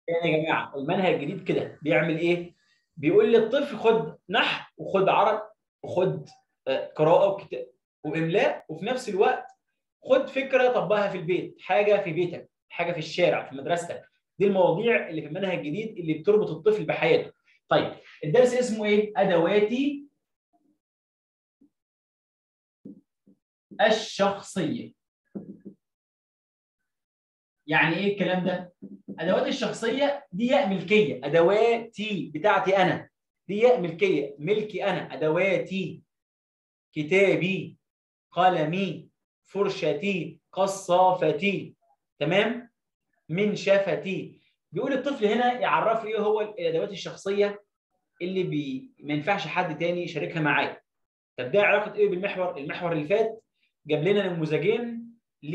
يعني يا جماعه المنهج الجديد كده بيعمل ايه؟ بيقول للطفل خد نحو وخد عرب وخد قراءه وكتاب واملاء وفي نفس الوقت خد فكره طبقها في البيت حاجه في بيتك حاجه في الشارع في مدرستك دي المواضيع اللي في المنهج الجديد اللي بتربط الطفل بحياته طيب الدرس اسمه ايه ادواتي الشخصيه يعني ايه الكلام ده ادوات الشخصيه دي ياء ملكيه ادواتي بتاعتي انا دي ياء ملكيه ملكي انا ادواتي كتابي قلمي فرشتي قصافتي تمام من شفتي بيقول الطفل هنا يعرف ايه هو الادوات الشخصيه اللي بي... ما ينفعش حد تاني يشاركها معايا طب ده علاقه ايه بالمحور المحور اللي فات جاب لنا نموذجين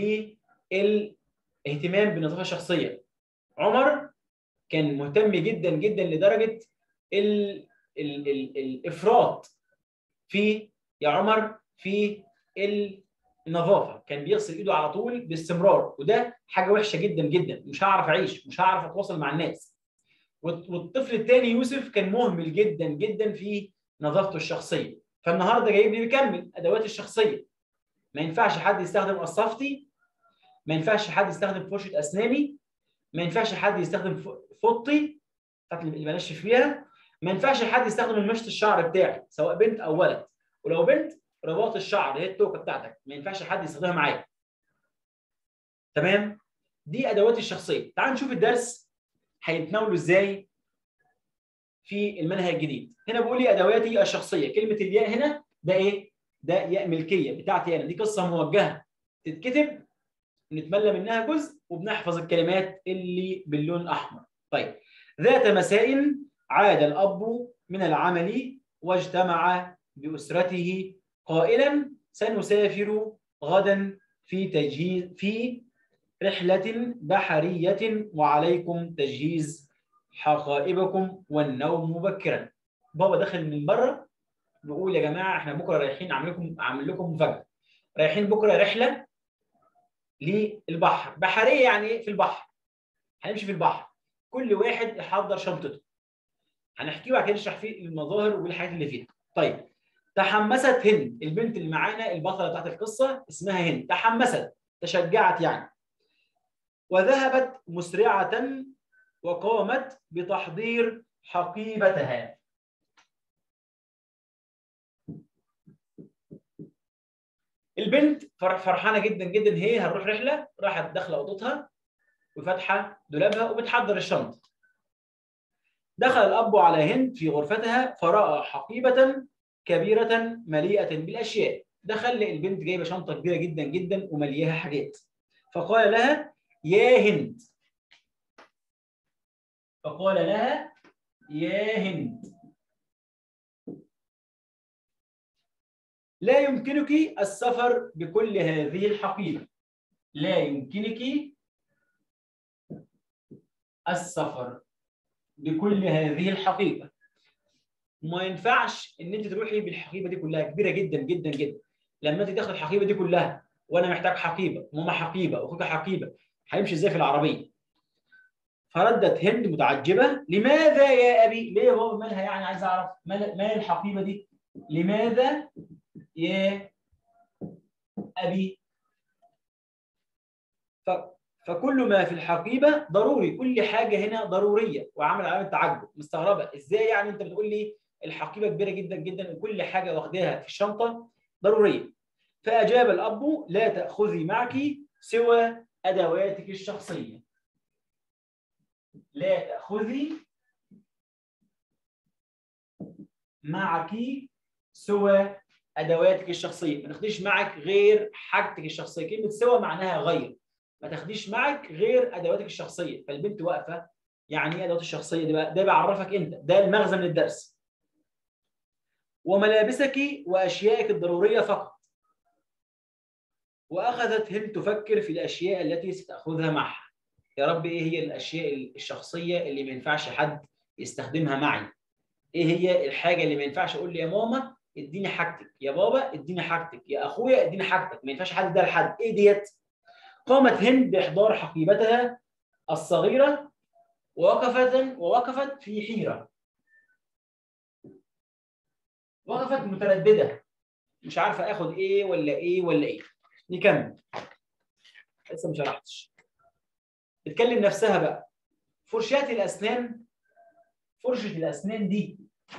للاهتمام بالنظافه الشخصيه عمر كان مهتم جدا جدا لدرجه ال... ال... ال... الافراط في يا عمر في النظافه كان بيغسل ايده على طول باستمرار وده حاجه وحشه جدا جدا مش هعرف اعيش مش هعرف اتواصل مع الناس والطفل الثاني يوسف كان مهمل جدا جدا في نظافته الشخصيه فالنهارده جايب لي بيكمل ادوات الشخصيه ما ينفعش حد يستخدم قصافتي ما ينفعش حد يستخدم فرشه اسناني ما ينفعش حد يستخدم فوطي بتاعت اللي بنشف فيها ما ينفعش حد يستخدم المشط الشعر بتاعي سواء بنت او ولد ولو بنت رباط الشعر هي التوكه بتاعتك ما ينفعش حد يستخدمها معاك تمام دي ادوات الشخصيه تعال نشوف الدرس هيتناولوا ازاي في المنهج الجديد هنا بيقول لي ادواتي الشخصيه كلمه الياء هنا ده ايه ده ياء ملكيه بتاعتي انا دي قصه موجهه تتكتب نتملى منها جزء وبنحفظ الكلمات اللي باللون الاحمر طيب ذات مساء عاد الاب من العمل واجتمع باسرته قائلا سنسافر غدا في تجهيز في رحلة بحرية وعليكم تجهيز حقائبكم والنوم مبكرا. بابا دخل من بره بيقول يا جماعة احنا بكرة رايحين أعمل لكم أعمل لكم مفاجأة. رايحين بكرة رحلة للبحر، بحرية يعني إيه؟ في البحر. هنمشي في البحر. كل واحد يحضر شنطته. هنحكيه وبعد كده نشرح فيه المظاهر والحاجات اللي فيها. طيب تحمست هند البنت اللي معانا البطله بتاعت القصه اسمها هند تحمست تشجعت يعني وذهبت مسرعه وقامت بتحضير حقيبتها البنت فرحانه جدا جدا هي هنروح رحله راحت داخله اوضتها وفاتحه دولابها وبتحضر الشنطه دخل الاب على هند في غرفتها فراى حقيبه كبيرة مليئة بالأشياء دخل البنت جايبة شنطة كبيرة جدا جدا وملياها حاجات فقال لها يا هند فقال لها يا هند لا يمكنك السفر بكل هذه الحقيبة لا يمكنك السفر بكل هذه الحقيبة ما ينفعش ان انت تروحي بالحقيبه دي كلها كبيره جدا جدا جدا لما انت تاخد الحقيبه دي كلها وانا محتاج حقيبه وماما حقيبه واخوك حقيبه هيمشي ازاي في العربيه فردت هند متعجبه لماذا يا ابي ليه هو مالها يعني عايز اعرف مال الحقيبه دي لماذا يا ابي ف... فكل ما في الحقيبه ضروري كل حاجه هنا ضروريه وعمل علامه تعجب مستغربه ازاي يعني انت بتقول لي الحقيبه كبيره جدا جدا وكل حاجه واخداها في الشنطه ضروريه فاجاب الاب لا تاخذي معك سوى ادواتك الشخصيه لا تاخذي معك سوى ادواتك الشخصيه ما تاخديش معك غير حاجتك الشخصيه كلمه سوى معناها غير ما تاخديش معك غير ادواتك الشخصيه فالبنت واقفه يعني ايه ادوات الشخصيه دي بقى ده بيعرفك انت ده المغزى من الدرس وملابسك واشيائك الضروريه فقط واخذت هند تفكر في الاشياء التي ستاخذها معها يا رب ايه هي الاشياء الشخصيه اللي ما ينفعش حد يستخدمها معي ايه هي الحاجه اللي ما ينفعش اقول لي يا ماما اديني حاجتك يا بابا اديني حاجتك يا اخويا اديني حاجتك ما ينفعش حد ده لحد ايه ديت قامت هند باحضار حقيبتها الصغيره ووقفت ووقفت في حيرة وقفت مترددة مش عارفة آخد إيه ولا إيه ولا إيه نكمل لسه ما شرحتش بتكلم نفسها بقى فرشاة الأسنان فرشة الأسنان دي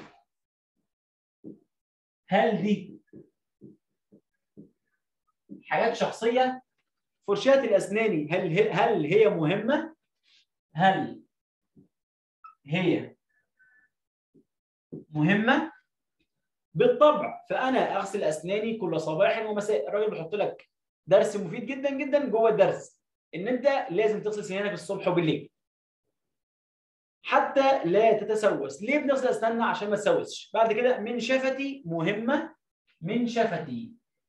هل دي حاجات شخصية فرشاة الأسنان هل هي هل هي مهمة؟ هل هي مهمة؟ بالطبع فأنا أغسل أسناني كل صباح ومساء الراجل بيحط لك درس مفيد جدا جدا جوه الدرس إن أنت لازم تغسل سنانك الصبح وبالليل حتى لا تتسوس ليه بنغسل أسناننا عشان ما تسوسش بعد كده من شفتي مهمة من شفتي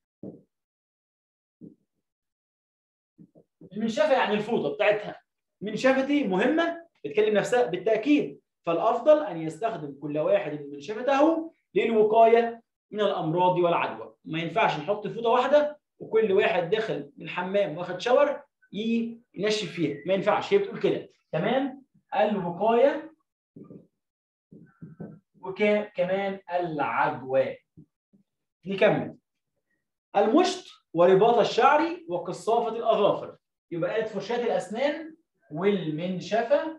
من شفة يعني الفوطة بتاعتها من شفتي مهمة بتكلم نفسها بالتأكيد فالأفضل أن يستخدم كل واحد من شفته للوقاية من الأمراض والعدوى ما ينفعش نحط فوطة واحدة وكل واحد دخل من الحمام واخد شاور ينشف فيها ما ينفعش هي بتقول كده تمام الوقاية وكمان العدوى نكمل المشط ورباط الشعر وقصافة الأظافر يبقى قالت فرشاة الأسنان والمنشفة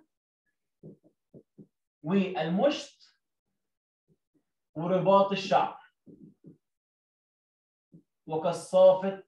والمشط ورباط الشعر وقصافة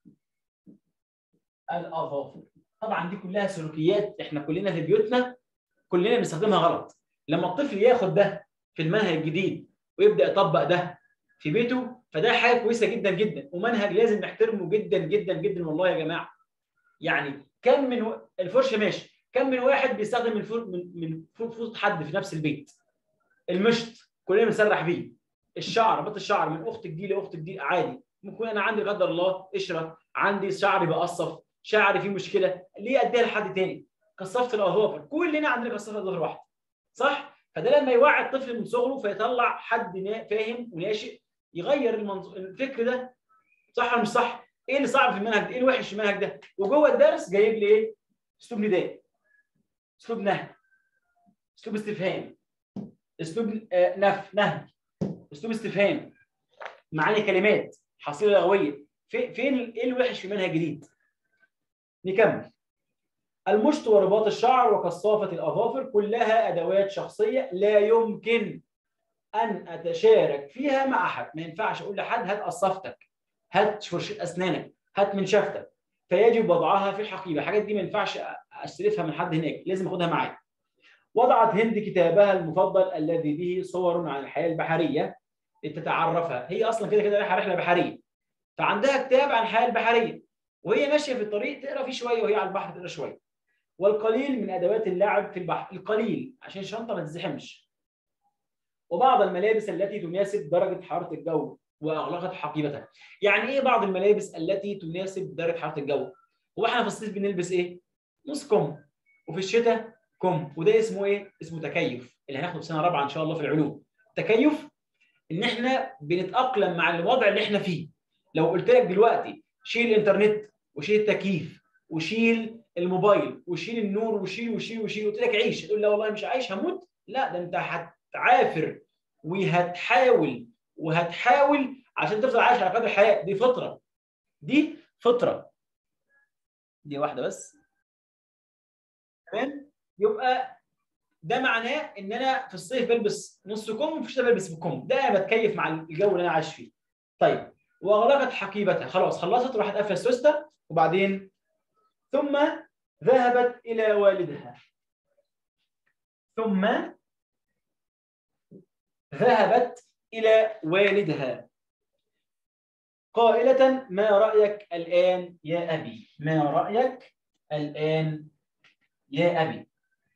الأظافر طبعا دي كلها سلوكيات احنا كلنا في بيوتنا كلنا بنستخدمها غلط لما الطفل ياخد ده في المنهج الجديد ويبدا يطبق ده في بيته فده حاجه كويسه جدا جدا ومنهج لازم نحترمه جدا جدا جدا والله يا جماعه يعني كم من و... الفرشه ماشي كم من واحد بيستخدم الفر... من من فوط حد في نفس البيت المشط كلنا بنسرح بيه الشعر بط الشعر من اختك دي لاختك دي عادي ممكن انا عندي قدر الله قشره عندي شعري بقصف شعري فيه مشكله ليه اديها لحد تاني قصفت الاظافر كلنا عندنا قصفه اظافر واحده صح فده لما يوعي الطفل من صغره فيطلع حد فاهم وناشئ يغير المنظ... الفكر ده صح ولا مش صح ايه اللي صعب في المنهج ده؟ ايه الوحش في المنهج ده وجوه الدرس جايب لي ايه اسلوب نداء اسلوب نهي اسلوب استفهام اسلوب آه نف نهي اسلوب استفهام معاني كلمات حصيله لغويه في فين ايه الوحش في المنهج الجديد نكمل المشط ورباط الشعر وقصافة الأظافر كلها أدوات شخصية لا يمكن أن أتشارك فيها مع أحد ما ينفعش أقول لحد هات قصافتك هات فرشة أسنانك هات منشفتك فيجب وضعها في الحقيبة الحاجات دي ما ينفعش أستلفها من حد هناك لازم أخدها معايا وضعت هند كتابها المفضل الذي به صور عن الحياة البحرية لتتعرفها هي أصلا كده كده رايحة رحلة بحرية فعندها كتاب عن الحياة البحرية وهي ماشية في الطريق تقرا فيه شوية وهي على البحر تقرا شوية والقليل من ادوات اللعب في البحر القليل عشان الشنطه ما تزحمش وبعض الملابس التي تناسب درجه حراره الجو واغلقت حقيبتها يعني ايه بعض الملابس التي تناسب درجه حراره الجو هو احنا في الصيف بنلبس ايه نص كم وفي الشتاء كم وده اسمه ايه اسمه تكيف اللي هناخده في سنه رابعه ان شاء الله في العلوم تكيف ان احنا بنتاقلم مع الوضع اللي احنا فيه لو قلت لك دلوقتي شيل الانترنت وشيل التكييف وشيل الموبايل وشيل النور وشيل وشيل وشيل قلت لك عيش تقول لا والله مش عايش هموت لا ده انت هتعافر وهتحاول وهتحاول عشان تفضل عايش على قدر الحياه دي فطره دي فطره دي واحده بس تمام يبقى ده معناه ان انا في الصيف بلبس نص كم وفي الشتاء بلبس بكم ده انا بتكيف مع الجو اللي انا عايش فيه طيب واغلقت حقيبتها خلاص خلصت وراحت قافله السوسته وبعدين ثم ذهبت إلى والدها ثم ذهبت إلى والدها قائلة ما رأيك الآن يا أبي ما رأيك الآن يا أبي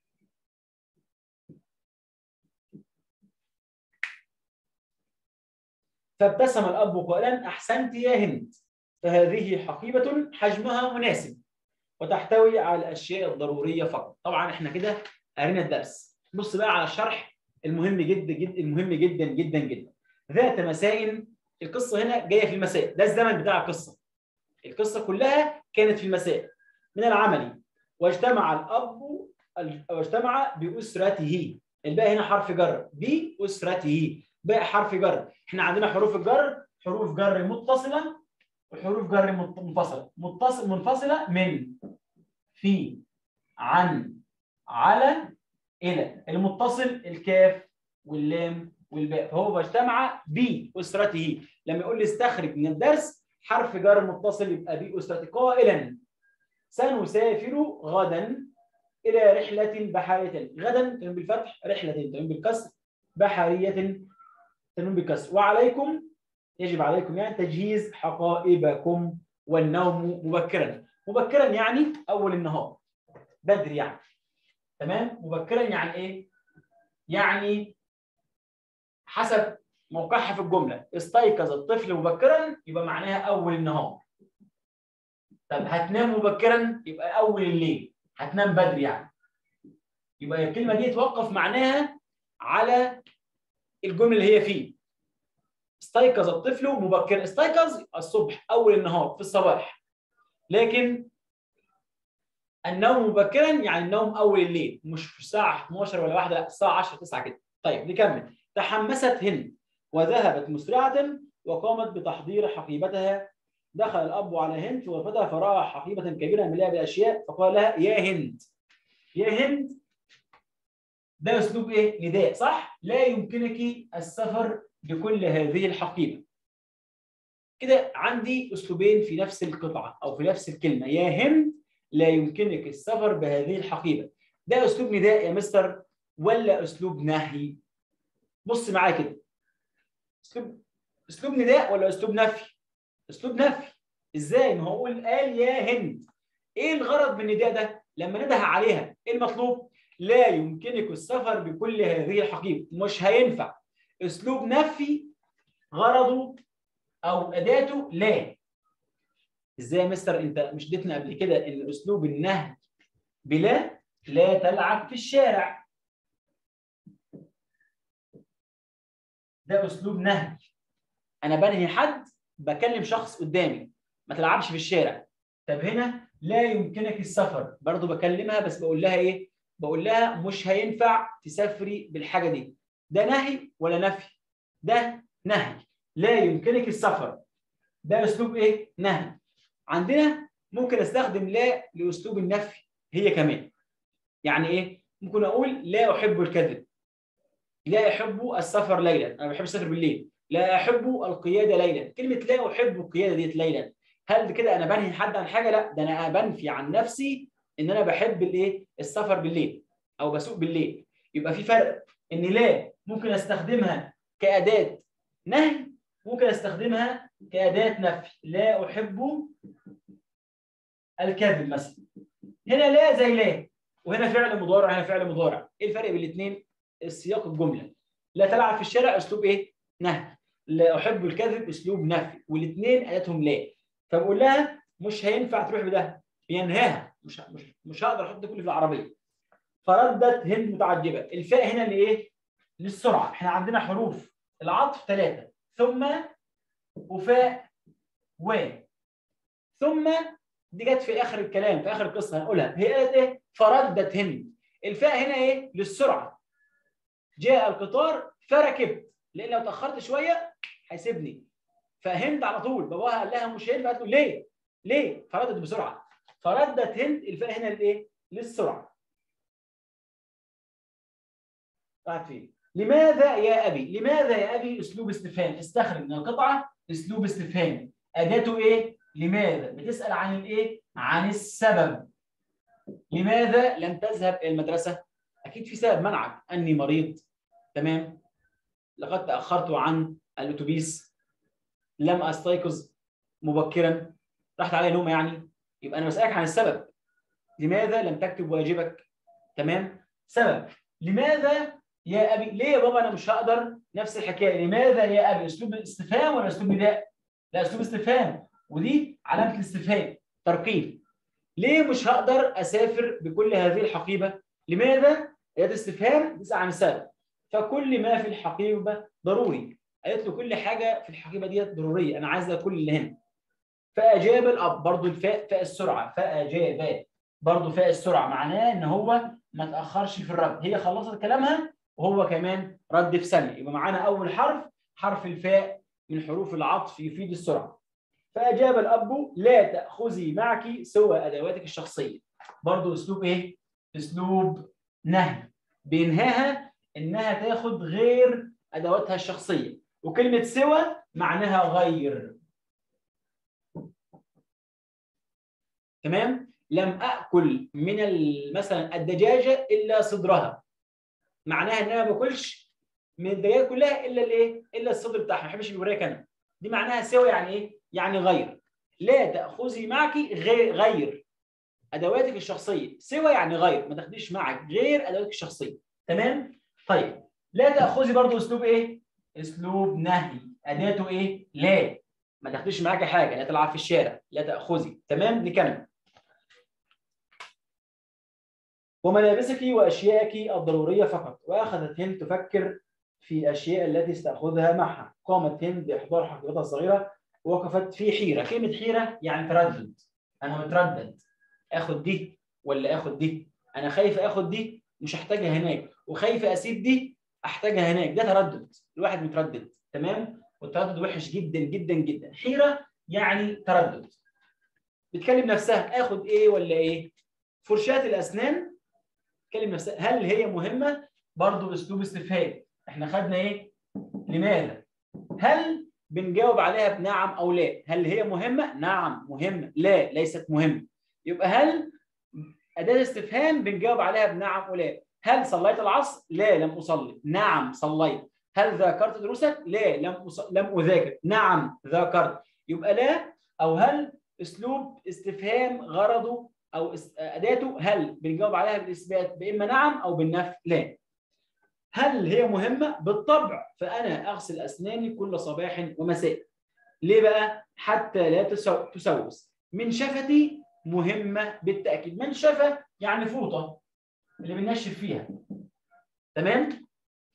فابتسم الأب قائلا أحسنت يا هند فهذه حقيبة حجمها مناسب وتحتوي على الاشياء الضروريه فقط طبعا احنا كده قرينا الدرس بص بقى على الشرح المهم جدا جدا المهم جدا جدا جدا ذات مساء القصه هنا جايه في المساء ده الزمن بتاع القصه القصه كلها كانت في المساء من العمل واجتمع الاب او اجتمع باسرته الباء هنا حرف جر باسرته باء حرف جر احنا عندنا حروف الجر حروف جر متصله وحروف جر منفصله متصل منفصله من في عن على الى المتصل الكاف واللام والباء فهو بيجتمع باسرته لما يقول لي استخرج من الدرس حرف جر متصل يبقى باسرته قائلا سنسافر غدا الى رحله بحريه غدا تنوين بالفتح رحله تنوين بالكسر بحريه تنوين بالكسر وعليكم يجب عليكم يعني تجهيز حقائبكم والنوم مبكرا مبكرا يعني اول النهار بدري يعني تمام مبكرا يعني ايه يعني حسب موقعها في الجمله استيقظ الطفل مبكرا يبقى معناها اول النهار طب هتنام مبكرا يبقى اول الليل هتنام بدري يعني يبقى الكلمه دي توقف معناها على الجمله اللي هي فيه استيقظ الطفل مبكرا استيقظ الصبح اول النهار في الصباح لكن النوم مبكرا يعني النوم اول الليل مش في الساعه 12 ولا واحده لا الساعه 10 9 كده طيب نكمل تحمست هند وذهبت مسرعه وقامت بتحضير حقيبتها دخل الاب على هند في غرفتها فراى حقيبه كبيره مليئه بالاشياء فقال لها يا هند يا هند ده اسلوب ايه نداء صح لا يمكنك السفر بكل هذه الحقيبه كده عندي اسلوبين في نفس القطعه او في نفس الكلمه يا هند لا يمكنك السفر بهذه الحقيبه ده اسلوب نداء يا مستر ولا اسلوب نهي بص معايا كده اسلوب اسلوب نداء ولا اسلوب نفي اسلوب نفي ازاي ما هو قال يا هند ايه الغرض من النداء ده لما نده عليها ايه المطلوب لا يمكنك السفر بكل هذه الحقيبه مش هينفع اسلوب نفي غرضه او اداته لا ازاي يا مستر انت مش اديتنا قبل كده ان اسلوب النهي بلا لا تلعب في الشارع ده اسلوب نهي انا بنهي حد بكلم شخص قدامي ما تلعبش في الشارع طب هنا لا يمكنك السفر برضو بكلمها بس بقول لها ايه بقول لها مش هينفع تسافري بالحاجه دي ده نهي ولا نفي ده نهي لا يمكنك السفر ده اسلوب ايه نهي عندنا ممكن استخدم لا لاسلوب النفي هي كمان يعني ايه ممكن اقول لا احب الكذب لا احب السفر ليلا انا بحب السفر بالليل لا احب القياده ليلا كلمه لا احب القياده ديت ليلا هل كده انا بنهي حد عن حاجه لا ده انا بنفي عن نفسي ان انا بحب الايه السفر بالليل او بسوق بالليل يبقى في فرق ان لا ممكن استخدمها كاداه نهي ممكن استخدمها كاداه نفي لا احب الكذب مثلا هنا لا زي لا وهنا فعل مضارع هنا فعل مضارع ايه الفرق بين الاثنين السياق الجمله لا تلعب في الشارع اسلوب ايه نهي لا احب الكذب اسلوب نفي والاثنين اداتهم لا فبقول لها مش هينفع تروح بده بينهاها مش مش مش هقدر احط كله في العربيه فردت هند متعجبه الفاء هنا لايه للسرعه احنا عندنا حروف العطف ثلاثه ثم وفاء و ثم دي جت في اخر الكلام في اخر القصه هنقولها هي قالت ايه فردت هند الفاء هنا ايه للسرعه جاء القطار فركبت لان لو اتاخرت شويه هيسيبني فهند على طول باباها قال لها مش هينفع قالت له ليه ليه فردت بسرعه فردت هند الفاء هنا لايه للسرعه راحت فين لماذا يا ابي لماذا يا ابي اسلوب استفهام استخرج من القطعه اسلوب استفهام اداته ايه لماذا بتسال عن الايه عن السبب لماذا لم تذهب الى المدرسه اكيد في سبب منعك اني مريض تمام لقد تاخرت عن الاتوبيس لم استيقظ مبكرا راحت علي نومه يعني يبقى انا بسالك عن السبب لماذا لم تكتب واجبك تمام سبب لماذا يا ابي ليه يا بابا انا مش هقدر نفس الحكايه لماذا يا ابي اسلوب استفهام ولا اسلوب نداء لا اسلوب استفهام ودي علامه الاستفهام ترقيم ليه مش هقدر اسافر بكل هذه الحقيبه لماذا اداه استفهام تسال عن السبب فكل ما في الحقيبه ضروري قالت له كل حاجه في الحقيبه ديت ضروريه انا عايزه كل اللي هنا فاجاب الاب برضو الفاء فاء السرعه فاجاب برضو فاء السرعه معناه ان هو ما تاخرش في الرد هي خلصت كلامها وهو كمان رد في ثانيه يبقى معانا اول حرف حرف الفاء من حروف العطف يفيد السرعه فاجاب الاب لا تاخذي معك سوى ادواتك الشخصيه برضو اسلوب ايه اسلوب نهي بينهاها انها تاخد غير ادواتها الشخصيه وكلمه سوى معناها غير تمام لم اكل من مثلا الدجاجه الا صدرها معناها ان انا ما باكلش من الدجاجه كلها الا الايه الا الصدر بتاعها ما بحبش الوراك انا دي معناها سوى يعني ايه يعني غير لا تاخذي معك غير غير ادواتك الشخصيه سوى يعني غير ما تاخديش معك غير ادواتك الشخصيه تمام طيب لا تاخذي برضو اسلوب ايه اسلوب نهي اداته ايه لا ما تاخديش معاك حاجه لا تلعب في الشارع لا تاخذي تمام نكمل وملابسك واشيائك الضروريه فقط واخذت هند تفكر في اشياء التي استاخذها معها قامت هند باحضار حقيبتها الصغيره وقفت في حيره كلمه حيره يعني تردد انا متردد اخد دي ولا اخد دي انا خايف اخد دي مش هحتاجها هناك وخايف اسيب دي احتاجها هناك ده تردد الواحد متردد تمام والتردد وحش جدا جدا جدا حيره يعني تردد بتكلم نفسها اخد ايه ولا ايه فرشاه الاسنان تكلم نفسها هل هي مهمه برضه اسلوب استفهام احنا خدنا ايه لماذا هل بنجاوب عليها بنعم او لا هل هي مهمه نعم مهمه لا ليست مهمه يبقى هل اداه استفهام بنجاوب عليها بنعم او لا هل صليت العصر لا لم اصلي نعم صليت هل ذاكرت دروسك لا لم أص... لم اذاكر نعم ذاكرت يبقى لا او هل اسلوب استفهام غرضه او اداته هل بنجاوب عليها بالاثبات باما نعم او بالنفي لا هل هي مهمه بالطبع فانا اغسل اسناني كل صباح ومساء ليه بقى حتى لا تسوس من شفتي مهمه بالتاكيد من شفه يعني فوطه اللي بننشف فيها تمام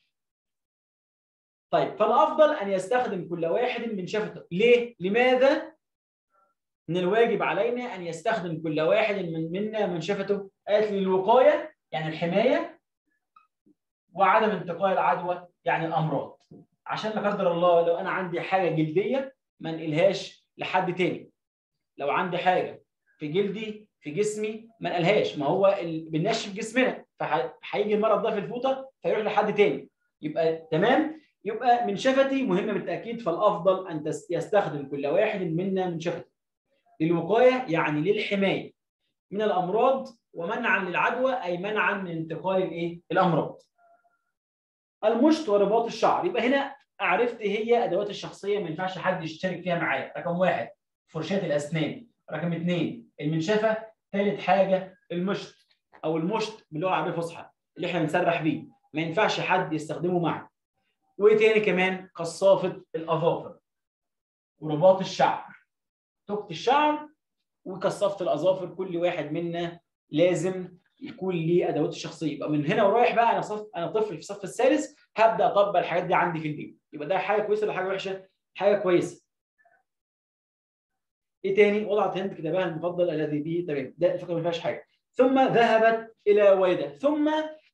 طيب فالافضل ان يستخدم كل واحد من شفته ليه لماذا من الواجب علينا ان يستخدم كل واحد من منا من شفته قالت لي الوقايه يعني الحمايه وعدم انتقال العدوى يعني الامراض عشان لا قدر الله لو انا عندي حاجه جلديه ما انقلهاش لحد تاني لو عندي حاجه في جلدي في جسمي ما انقلهاش ما هو بننشف جسمنا فهيجي المرض ده في الفوطه فيروح لحد تاني يبقى تمام يبقى من شفتي مهمه بالتاكيد فالافضل ان يستخدم كل واحد منا من شفته للوقايه يعني للحمايه من الامراض ومنعا للعدوى اي منعا من انتقال الايه الامراض المشط ورباط الشعر يبقى هنا عرفت هي ادوات الشخصيه ما ينفعش حد يشترك فيها معايا رقم واحد فرشاه الاسنان رقم اثنين المنشفه ثالث حاجه المشط او المشط باللغه العربيه الفصحى اللي احنا بنسرح بيه ما ينفعش حد يستخدمه معي وايه تاني كمان قصافه الاظافر ورباط الشعر توكة الشعر وقصافه الاظافر كل واحد منا لازم يكون ليه ادواته الشخصيه يبقى من هنا ورايح بقى انا صف انا طفل في الصف الثالث هبدا اطبق الحاجات دي عندي في البيت يبقى ده حاجه كويسه ولا حاجه وحشه حاجه كويسه ايه تاني وضعت هند كتابها المفضل الذي به تمام ده الفكره ما فيهاش حاجه ثم ذهبت الى والدها ثم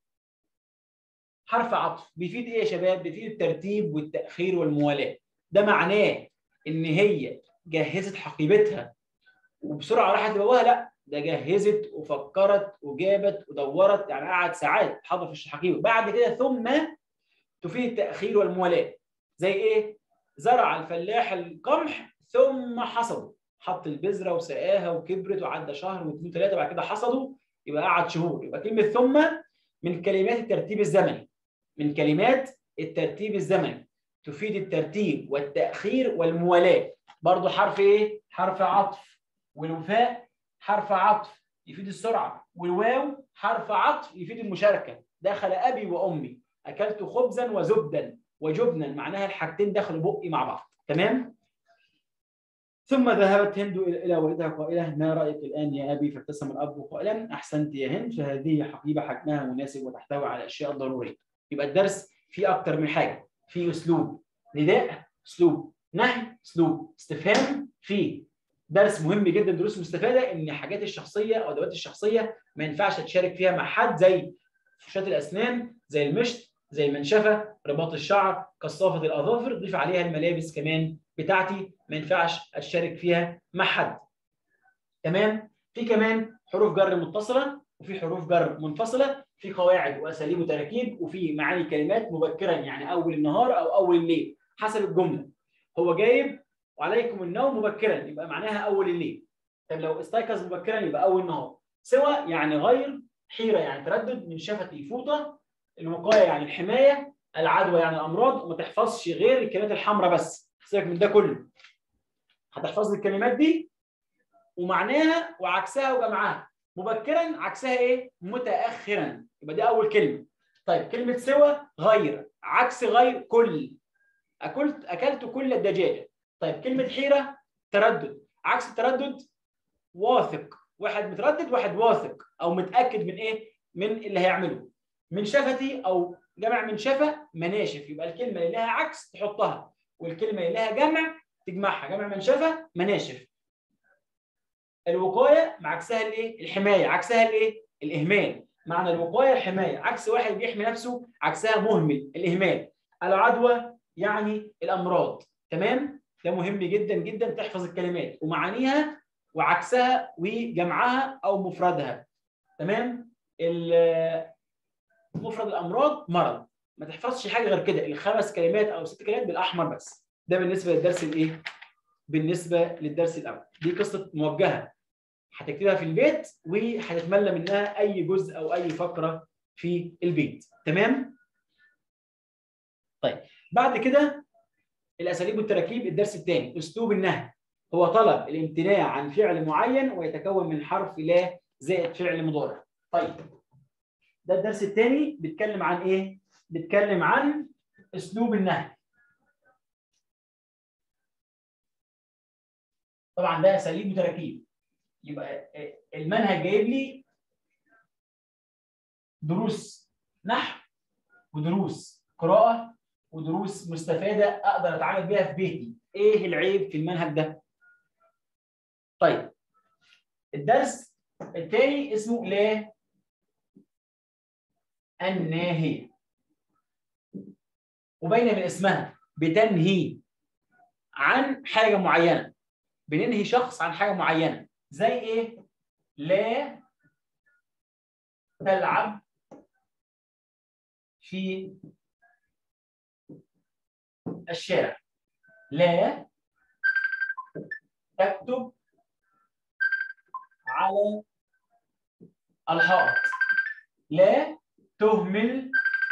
حرف عطف بيفيد ايه يا شباب بيفيد الترتيب والتاخير والموالاه ده معناه ان هي جهزت حقيبتها وبسرعه راحت لباباها لا ده جهزت وفكرت وجابت ودورت يعني قعد ساعات حضر في الحقيبه بعد كده ثم تفيد التاخير والموالاه زي ايه زرع الفلاح القمح ثم حصده حط البذره وسقاها وكبرت وعدى شهر واثنين وثلاثه بعد كده حصدوا يبقى قعد شهور يبقى كلمه ثم من كلمات الترتيب الزمني من كلمات الترتيب الزمني تفيد الترتيب والتاخير والموالاه برضو حرف ايه حرف عطف والوفاء حرف عطف يفيد السرعه والواو حرف عطف يفيد المشاركه دخل ابي وامي اكلت خبزا وزبدا وجبنا معناها الحاجتين دخلوا بقي مع بعض تمام ثم ذهبت هند الى والدها قائله ما رايك الان يا ابي فابتسم الاب قائلا احسنت يا هند فهذه حقيبه حجمها مناسب وتحتوي على الاشياء الضروريه يبقى الدرس فيه اكتر من حاجه في اسلوب نداء اسلوب نهي اسلوب استفهام في درس مهم جدا دروس مستفاده ان حاجات الشخصيه او ادوات الشخصيه ما ينفعش تشارك فيها مع حد زي فرشاه الاسنان زي المشط زي المنشفه رباط الشعر قصافه الاظافر ضيف عليها الملابس كمان بتاعتي ما ينفعش اشارك فيها مع حد تمام في كمان حروف جر متصله وفي حروف جر منفصله في قواعد واساليب وتراكيب وفي معاني كلمات مبكرا يعني اول النهار او اول الليل حسب الجمله هو جايب وعليكم النوم مبكرا يبقى معناها اول الليل طب لو استيقظ مبكرا يبقى اول النهار سوى يعني غير حيره يعني تردد من شفتي فوطه الوقايه يعني الحمايه العدوى يعني الامراض وما تحفظش غير الكلمات الحمراء بس سيبك من ده كله هتحفظ لي الكلمات دي ومعناها وعكسها وجمعها مبكرا عكسها ايه متاخرا يبقى دي اول كلمه طيب كلمه سوى غير عكس غير كل اكلت اكلت كل الدجاجه طيب كلمه حيره تردد عكس التردد واثق واحد متردد واحد واثق او متاكد من ايه من اللي هيعمله من شفتي او جمع من شفه مناشف يبقى الكلمه اللي لها عكس تحطها والكلمه اللي لها جمع تجمعها جمع من شفه مناشف الوقايه مع عكسها الايه الحمايه عكسها الايه الاهمال معنى الوقايه الحمايه عكس واحد بيحمي نفسه عكسها مهمل الاهمال العدوى يعني الامراض تمام ده مهم جدا جدا تحفظ الكلمات ومعانيها وعكسها وجمعها او مفردها تمام مفرد الامراض مرض ما تحفظش حاجه غير كده الخمس كلمات او ست كلمات بالاحمر بس ده بالنسبه للدرس الايه بالنسبه للدرس الاول دي قصه موجهه هتكتبها في البيت وهتتملى منها اي جزء او اي فقره في البيت تمام طيب بعد كده الاساليب والتراكيب الدرس الثاني اسلوب النهي هو طلب الامتناع عن فعل معين ويتكون من حرف لا زائد فعل مضارع طيب ده الدرس الثاني بيتكلم عن ايه بيتكلم عن اسلوب النهي طبعا ده اساليب وتراكيب يبقى المنهج جايب لي دروس نحو ودروس قراءه ودروس مستفاده اقدر اتعامل بيها في بيتي ايه العيب في المنهج ده طيب الدرس الثاني اسمه لا الناهيه وباينه من اسمها بتنهي عن حاجه معينه بننهي شخص عن حاجه معينه زي ايه لا تلعب في الشارع لا تكتب على الحائط لا تهمل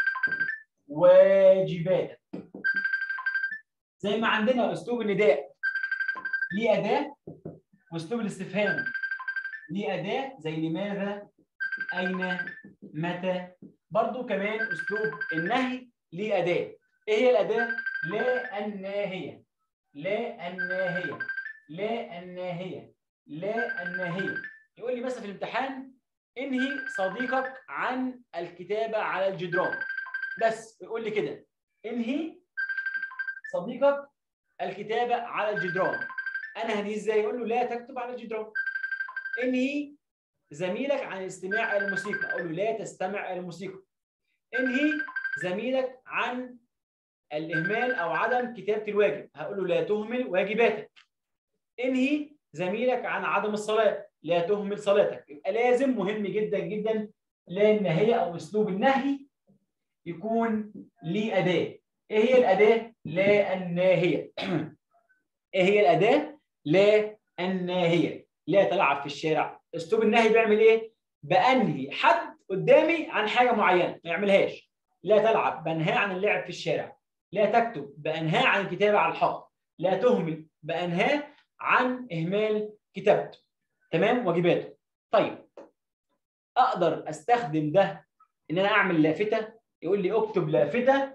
واجباتك زي ما عندنا اسلوب النداء ليه اداه واسلوب الاستفهام ليه اداه زي لماذا اين متى برضو كمان اسلوب النهي ليه اداه ايه هي الاداه لا الناهيه لا الناهيه لا الناهيه لا الناهيه يقول لي مثلا في الامتحان انهي صديقك عن الكتابه على الجدران بس يقول لي كده انهي صديقك الكتابه على الجدران انا هنهي ازاي يقول له لا تكتب على الجدران انهي زميلك عن الاستماع الى الموسيقى اقول له لا تستمع الى الموسيقى انهي زميلك عن الاهمال او عدم كتابه الواجب هقول له لا تهمل واجباتك انهي زميلك عن عدم الصلاه لا تهمل صلاتك يبقى لازم مهم جدا جدا لا النهايه او اسلوب النهي يكون ليه اداه ايه هي الاداه لا الناهيه ايه هي الاداه لا الناهيه لا تلعب في الشارع اسلوب النهي بيعمل ايه بانهي حد قدامي عن حاجه معينه ما يعملهاش لا تلعب بنهاه عن اللعب في الشارع لا تكتب بانهاه عن الكتابه على الحائط لا تهمل بانهاه عن اهمال كتابته تمام واجباته طيب اقدر استخدم ده ان انا اعمل لافته يقول لي اكتب لافته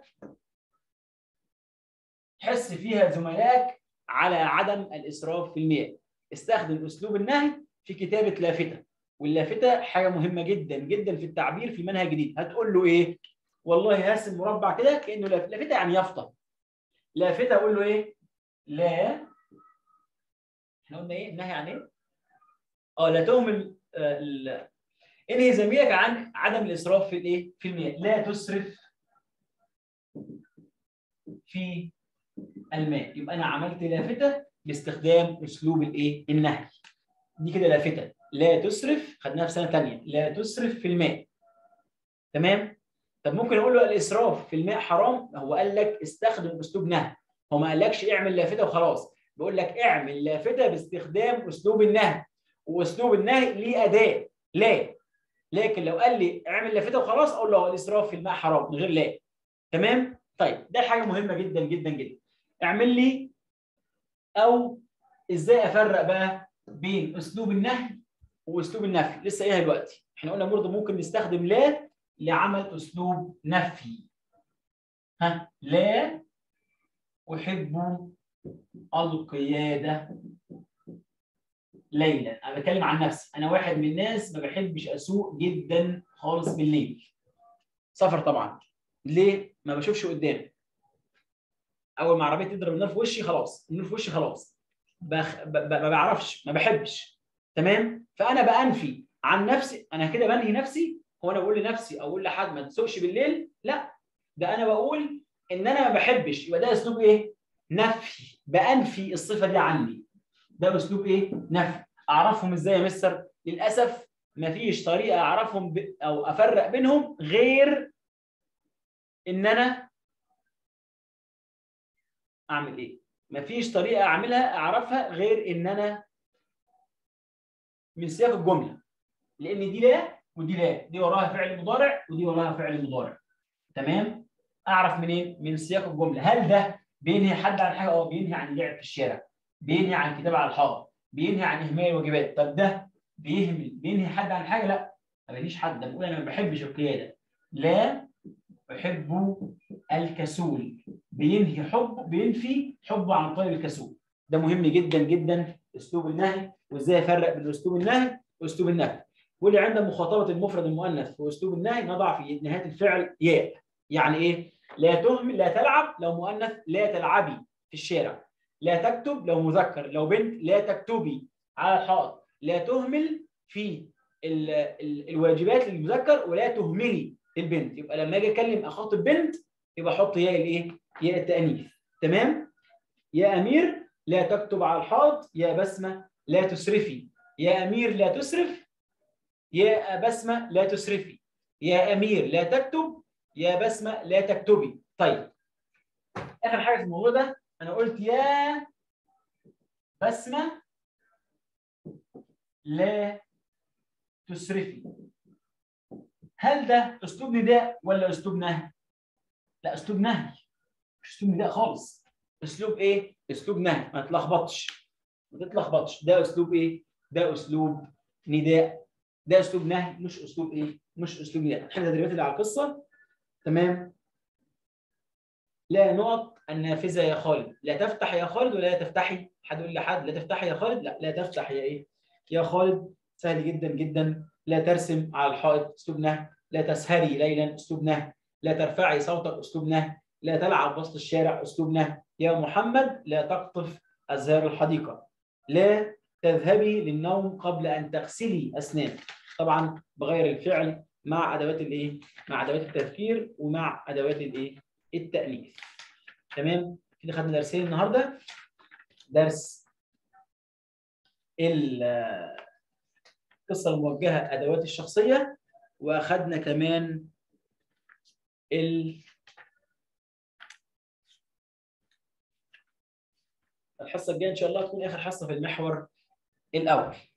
حس فيها زملائك على عدم الاسراف في المياه استخدم اسلوب النهي في كتابه لافته واللافته حاجه مهمه جدا جدا في التعبير في منهج جديد هتقول له ايه والله هرسم مربع كده كانه لافته يعني يافطه لافته اقول له ايه لا احنا قلنا ايه النهي عن ايه اه لا تهمل آه، ال- انهي زميلك عن عدم الاسراف في الايه في المياه لا تسرف في الماء يبقى انا عملت لافته باستخدام اسلوب الايه النهي دي كده لافته لا تسرف خدناها في سنه ثانيه لا تسرف في الماء تمام طب ممكن اقول له الاسراف في الماء حرام هو قال لك استخدم اسلوب نهي هو ما قالكش اعمل لافته وخلاص بيقول لك اعمل لافته باستخدام اسلوب النهي واسلوب النهي ليه اداه لا لكن لو قال لي اعمل لافته وخلاص اقول له الاسراف في الماء حرام من غير لا تمام طيب ده حاجه مهمه جدا جدا جدا اعمل لي او ازاي افرق بقى بين اسلوب النهي واسلوب النفي لسه قايلها دلوقتي احنا قلنا برضه ممكن نستخدم لا لعمل اسلوب نفي ها لا احب القياده ليلا انا بتكلم عن نفسي انا واحد من الناس ما بحبش اسوق جدا خالص بالليل سفر طبعا ليه ما بشوفش قدامي اول ما عربيه تضرب النار في وشي خلاص النور في وشي خلاص بخ... ب... ب... ما بعرفش ما بحبش تمام فانا بانفي عن نفسي انا كده بنهي نفسي هو انا بقول لنفسي او اقول لحد ما تسوقش بالليل لا ده انا بقول ان انا ما بحبش يبقى ده اسلوب ايه نفي بانفي الصفه دي عني ده اسلوب ايه نفي اعرفهم ازاي يا مستر للاسف ما فيش طريقه اعرفهم ب... او افرق بينهم غير ان انا اعمل ايه مفيش طريقه اعملها اعرفها غير ان انا من سياق الجمله لان دي لا ودي لا دي وراها فعل مضارع ودي وراها فعل مضارع تمام اعرف منين من سياق الجمله هل ده بينهي حد عن حاجه اه بينهي عن اللعب في الشارع بينهي عن كتابه على الحائط بينهي عن اهمال الواجبات طب ده بيهمل بينهي حد عن حاجه لا ما بينهيش حد ده بقول انا ما بحبش القياده لا احب الكسول بينهي حب بينفي حبه عن طيب الكسول ده مهم جدا جدا اسلوب النهي وازاي افرق بين اسلوب النهي واسلوب النفي واللي عند مخاطبه المفرد المؤنث واسلوب النهي نضع في نهايه الفعل ياء يعني ايه لا تهمل لا تلعب لو مؤنث لا تلعبي في الشارع لا تكتب لو مذكر لو بنت لا تكتبي على الحائط لا تهمل في ال ال الواجبات للمذكر ولا تهملي البنت يبقى لما اجي اكلم اخاطب بنت يبقى احط ياء الايه ياء التانيث تمام يا امير لا تكتب على الحائط يا بسمه لا تسرفي يا امير لا تسرف يا بسمه لا تسرفي يا امير لا تكتب يا بسمه لا تكتبي طيب اخر حاجه في الموضوع ده انا قلت يا بسمه لا تسرفي هل ده اسلوب نداء ولا اسلوب نهي؟ لا اسلوب نهي مش اسلوب نداء خالص اسلوب ايه؟ اسلوب نهي ما تتلخبطش ما تتلخبطش ده اسلوب ايه؟ ده اسلوب نداء ده اسلوب نهي مش اسلوب ايه؟ مش اسلوب نداء احنا دلوقتي اللي على القصه تمام لا نقط النافذه يا خالد لا تفتح يا خالد ولا لا تفتحي حد يقول لحد لا تفتحي يا خالد لا لا تفتح يا ايه؟ يا خالد سهل جدا جدا لا ترسم على الحائط اسلوب نهي لا تسهري ليلا اسلوب نهي لا ترفعي صوتك اسلوب نهي لا تلعب وسط الشارع اسلوب نهي يا محمد لا تقطف ازهار الحديقه لا تذهبي للنوم قبل ان تغسلي اسنانك طبعا بغير الفعل مع ادوات الايه مع ادوات التذكير ومع ادوات الايه التانيث تمام كده خدنا درسين النهارده درس القصه الموجهه ادوات الشخصيه واخدنا كمان ال الحصه الجايه ان شاء الله تكون اخر حصه في المحور الاول